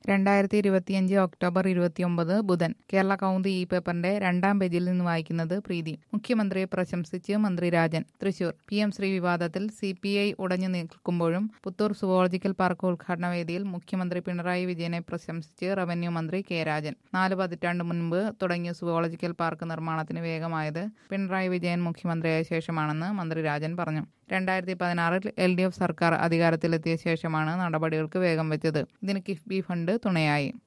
രണ്ടായിരത്തി ഇരുപത്തിയഞ്ച് ഒക്ടോബർ ഇരുപത്തിയൊമ്പത് ബുധൻ കേരള കൗമുദി ഈ പേപ്പറിന്റെ രണ്ടാം പേജിൽ നിന്ന് വായിക്കുന്നത് പ്രീതി മുഖ്യമന്ത്രിയെ പ്രശംസിച്ച് മന്ത്രി രാജൻ തൃശൂർ പി എം ശ്രീ വിവാദത്തിൽ സി പി ഐ ഉടഞ്ഞു നിൽക്കുമ്പോഴും പുത്തൂർ സുവോളജിക്കൽ പാർക്ക് ഉദ്ഘാടന വേദിയിൽ മുഖ്യമന്ത്രി പിണറായി വിജയനെ പ്രശംസിച്ച് റവന്യൂ മന്ത്രി കെ രാജൻ നാല് പതിറ്റാണ്ട് മുൻപ് തുടങ്ങിയ സുവോളജിക്കൽ പാർക്ക് നിർമ്മാണത്തിന് വേഗമായത് പിണറായി വിജയൻ മുഖ്യമന്ത്രിയായ ശേഷമാണെന്ന് മന്ത്രി രാജൻ പറഞ്ഞു രണ്ടായിരത്തി പതിനാറിൽ എൽ ഡി എഫ് സർക്കാർ അധികാരത്തിലെത്തിയ ശേഷമാണ് നടപടികൾക്ക് വേഗം വെച്ചത് ഇതിന് കിഫ്ബി ഫണ്ട് തുണയായി